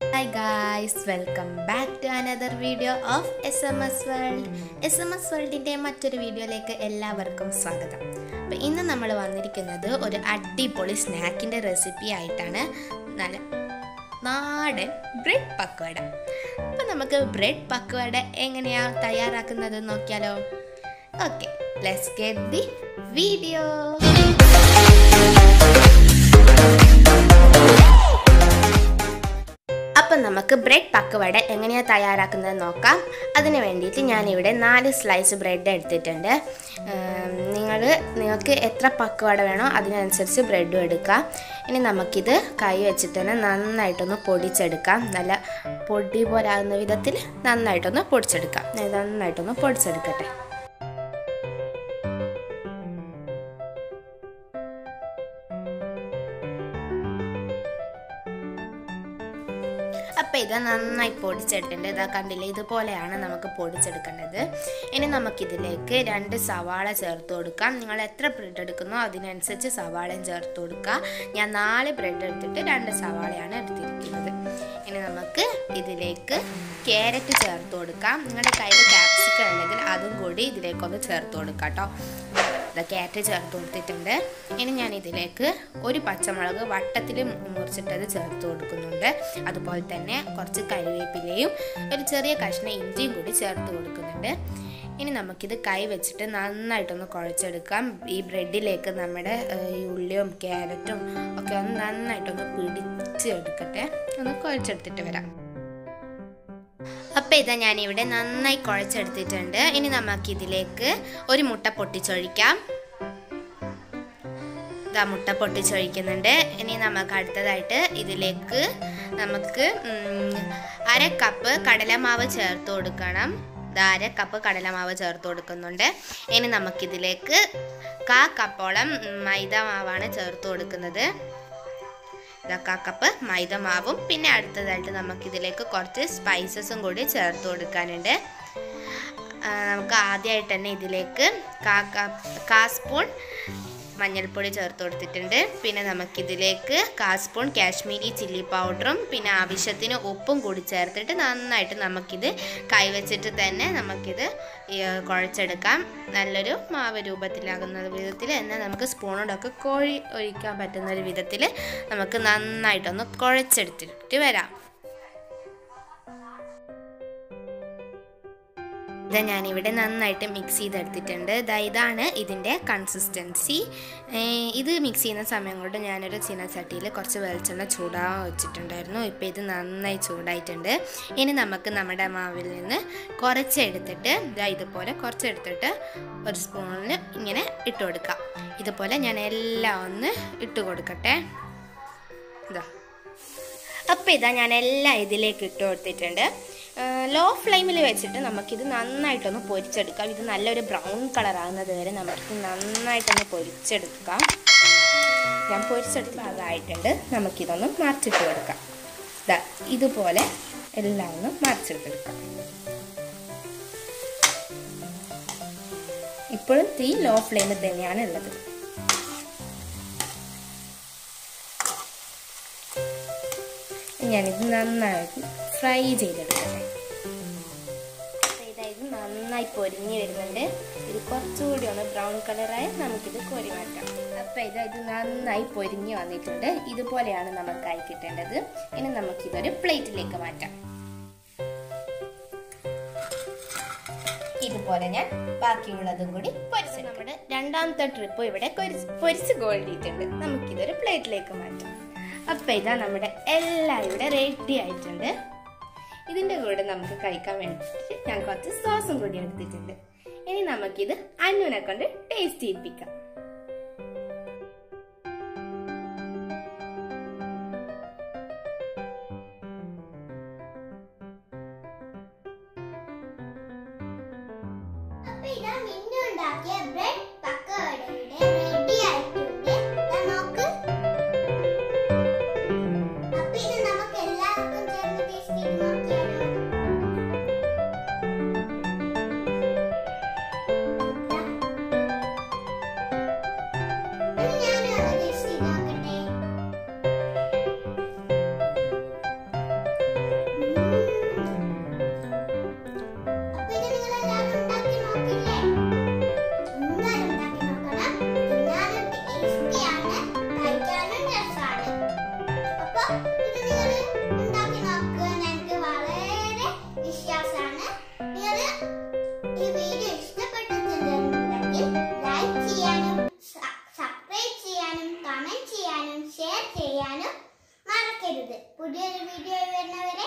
hi guys welcome back to another video of S M S world S M S വേൾഡിൻ്റെ മറ്റൊരു വീഡിയോയിലേക്ക് എല്ലാവർക്കും സ്വാഗതം അപ്പോൾ ഇന്ന് നമ്മൾ വന്നിരിക്കുന്നത് ഒരു അടിപൊളി സ്നാക്കിൻ്റെ റെസിപ്പി ആയിട്ടാണ് നല്ല നാടൻ ബ്രെഡ് പക്വട അപ്പോൾ നമുക്ക് ബ്രെഡ് പക്വട എങ്ങനെയാണ് തയ്യാറാക്കുന്നത് നോക്കിയാലോ okay let's get the video അപ്പം നമുക്ക് ബ്രെഡ് പക്കുവട എങ്ങനെയാണ് തയ്യാറാക്കുന്നത് നോക്കാം അതിന് വേണ്ടിയിട്ട് ഞാനിവിടെ നാല് സ്ലൈസ് ബ്രെഡ് എടുത്തിട്ടുണ്ട് നിങ്ങൾ നിങ്ങൾക്ക് എത്ര പക്കുവട വേണോ അതിനനുസരിച്ച് ബ്രെഡും എടുക്കാം ഇനി നമുക്കിത് കൈ വെച്ചിട്ട് തന്നെ നന്നായിട്ടൊന്ന് പൊടിച്ചെടുക്കാം നല്ല പൊടി പോലാകുന്ന വിധത്തിൽ നന്നായിട്ടൊന്ന് പൊടിച്ചെടുക്കാം ഞാൻ നന്നായിട്ടൊന്ന് പൊടിച്ചെടുക്കട്ടെ അപ്പോൾ ഇത് നന്നായി പൊടിച്ചെടുക്കേണ്ടത് ഇതാ കണ്ടില്ലേ ഇതുപോലെയാണ് നമുക്ക് പൊടിച്ചെടുക്കേണ്ടത് ഇനി നമുക്കിതിലേക്ക് രണ്ട് സവാള ചേർത്ത് കൊടുക്കാം നിങ്ങൾ എത്ര ബ്രെഡ് എടുക്കുന്നോ അതിനനുസരിച്ച് സവാളയും ചേർത്ത് കൊടുക്കുക ഞാൻ നാല് ബ്രെഡ് എടുത്തിട്ട് രണ്ട് സവാളയാണ് എടുത്തിരിക്കുന്നത് ഇനി നമുക്ക് ഇതിലേക്ക് ക്യാരറ്റ് ചേർത്ത് കൊടുക്കാം നിങ്ങളുടെ കയ്യിൽ ക്യാപ്സിക്കം ഉണ്ടെങ്കിൽ അതും കൂടി ഇതിലേക്കൊന്ന് ചേർത്ത് കൊടുക്കാം കേട്ടോ ക്യാരറ്റ് ചേർത്ത് കൊടുത്തിട്ടുണ്ട് ഇനി ഞാൻ ഇതിലേക്ക് ഒരു പച്ചമുളക് വട്ടത്തിൽ മുറിച്ചിട്ടത് ചേർത്ത് കൊടുക്കുന്നുണ്ട് അതുപോലെ തന്നെ കുറച്ച് കരിവേപ്പിലയും ഒരു ചെറിയ കഷ്ണം ഇഞ്ചിയും കൂടി ചേർത്ത് കൊടുക്കുന്നുണ്ട് ഇനി നമുക്കിത് കൈ വെച്ചിട്ട് നന്നായിട്ടൊന്ന് കുഴച്ചെടുക്കാം ഈ ബ്രെഡിലേക്ക് നമ്മുടെ ഈ ഉള്ളിയും ക്യാരറ്റും ഒക്കെ ഒന്ന് നന്നായിട്ടൊന്ന് പിടിച്ചെടുക്കട്ടെ ഒന്ന് കുഴച്ചെടുത്തിട്ട് വരാം അപ്പം ഇതാ ഞാനിവിടെ നന്നായി കുഴച്ചെടുത്തിട്ടുണ്ട് ഇനി നമുക്കിതിലേക്ക് ഒരു മുട്ട പൊട്ടിച്ചൊഴിക്കാം ഇതാ മുട്ട പൊട്ടിച്ചൊഴിക്കുന്നുണ്ട് ഇനി നമുക്ക് അടുത്തതായിട്ട് ഇതിലേക്ക് നമുക്ക് അര കപ്പ് കടലമാവ് ചേർത്ത് കൊടുക്കണം ഇത് അര കപ്പ് കടലമാവ് ചേർത്ത് കൊടുക്കുന്നുണ്ട് ഇനി നമുക്കിതിലേക്ക് കാ കപ്പോളം മൈദ മാവാണ് ചേർത്ത് കൊടുക്കുന്നത് ഇതൊക്കെ കപ്പ് മൈദ മാവും പിന്നെ അടുത്തതായിട്ട് നമുക്കിതിലേക്ക് കുറച്ച് സ്പൈസസും കൂടി ചേർത്ത് കൊടുക്കാനുണ്ട് നമുക്ക് ആദ്യമായിട്ട് തന്നെ ഇതിലേക്ക് കാ കാ സ്പൂൺ മഞ്ഞൾപ്പൊടി ചേർത്ത് കൊടുത്തിട്ടുണ്ട് പിന്നെ നമുക്കിതിലേക്ക് കാ സ്പൂൺ കാശ്മീരി ചില്ലി പൗഡറും പിന്നെ ആവശ്യത്തിന് ഉപ്പും കൂടി ചേർത്തിട്ട് നന്നായിട്ട് നമുക്കിത് കൈവച്ചിട്ട് തന്നെ നമുക്കിത് കുഴച്ചെടുക്കാം നല്ലൊരു മാവ് രൂപത്തിലാകുന്ന വിധത്തിൽ എന്നാൽ നമുക്ക് സ്പൂണോടൊക്കെ കോഴി ഒഴിക്കാൻ പറ്റുന്ന ഒരു വിധത്തിൽ നമുക്ക് നന്നായിട്ടൊന്ന് കുഴച്ചെടുത്തിട്ട് വരാം ഇത് ഞാനിവിടെ നന്നായിട്ട് മിക്സ് ചെയ്തെടുത്തിട്ടുണ്ട് ഇതാ ഇതാണ് ഇതിൻ്റെ കൺസിസ്റ്റൻസി ഇത് മിക്സ് ചെയ്യുന്ന സമയം കൊണ്ട് ഞാനൊരു ചീനച്ചട്ടിയിൽ കുറച്ച് വെളിച്ചെണ്ണ ചൂടാൻ വെച്ചിട്ടുണ്ടായിരുന്നു ഇപ്പോൾ ഇത് നന്നായി ചൂടായിട്ടുണ്ട് ഇനി നമുക്ക് നമ്മുടെ മാവിൽ നിന്ന് കുറച്ചെടുത്തിട്ട് ഇതാ ഇതുപോലെ കുറച്ചെടുത്തിട്ട് ഒരു സ്പൂണിൽ ഇങ്ങനെ ഇട്ട് കൊടുക്കാം ഇതുപോലെ ഞാൻ എല്ലാം ഒന്ന് ഇട്ട് കൊടുക്കട്ടെ ഇതാ അപ്പോൾ ഇതാ ഞാൻ എല്ലാം ഇതിലേക്ക് ഇട്ട് കൊടുത്തിട്ടുണ്ട് ലോ ഫ്ലെയിമിൽ വെച്ചിട്ട് നമുക്കിത് നന്നായിട്ടൊന്ന് പൊരിച്ചെടുക്കാം ഇത് നല്ലൊരു ബ്രൗൺ കളർ ആകുന്നത് വരെ നമുക്കിത് നന്നായിട്ടൊന്ന് പൊരിച്ചെടുക്കാം ഞാൻ പൊരിച്ചെടുത്ത ഭാഗമായിട്ടുണ്ട് നമുക്കിതൊന്ന് മറിച്ചിട്ട് കൊടുക്കാം ഇതാ ഇതുപോലെ എല്ലാം ഒന്ന് മറിച്ചെടുത്തെടുക്കാം ഇപ്പോഴും തീ ലോ ഫ്ലെയിമിൽ തന്നെയാണ് ഉള്ളത് ഞാനിത് നന്നായിട്ട് ഫ്രൈ ചെയ്തെടുക്കട്ടെ ഇത് നന്നായി പൊരിഞ്ഞ് വരുന്നുണ്ട് ഇത് കുറച്ചുകൂടി ഒന്ന് ബ്രൗൺ കളറായ നമുക്കിത് കോരി മാറ്റാം അപ്പം ഇത് ഇത് നന്നായി പൊരിഞ്ഞ് വന്നിട്ടുണ്ട് ഇതുപോലെയാണ് നമുക്കായി കിട്ടേണ്ടത് ഇനി നമുക്കിതൊരു പ്ലേറ്റിലേക്ക് മാറ്റാം ഇതുപോലെ ഞാൻ ബാക്കിയുള്ളതും കൂടി പൊരിച്ച് നമ്മുടെ രണ്ടാമത്തെ ട്രിപ്പ് ഇവിടെ പൊരിച്ച് കൊള്ളിയിട്ടുണ്ട് നമുക്കിതൊരു പ്ലേറ്റിലേക്ക് മാറ്റാം അപ്പം ഇതാ നമ്മുടെ എല്ലാം ഇവിടെ റെഡി ആയിട്ടുണ്ട് ഇതിൻ്റെ കൂടെ നമുക്ക് കഴിക്കാൻ വേണ്ടിയിട്ട് ഞാൻ കുറച്ച് സോസും കൂടി എടുത്തിട്ടുണ്ട് ഇനി നമുക്കിത് അന്നുനെ കൊണ്ട് ടേസ്റ്റ് ചെയ്യിപ്പിക്കാം ഉണ്ടാക്കിയ ബ്രെഡ് പക്കവടയുടെ റെഡി ആയിട്ടുണ്ട് നോക്ക് അപ്പൊ ഇത് നമുക്ക് എല്ലാവർക്കും ചേർന്ന് ടേസ്റ്റ് ചെയ്ത് നോക്കിയാലോ ഞാനും അത് ടേസ്റ്റ് ചെയ്ത് നോക്കട്ടെ പുതിയൊരു വീഡിയോ വരുന്നവരെ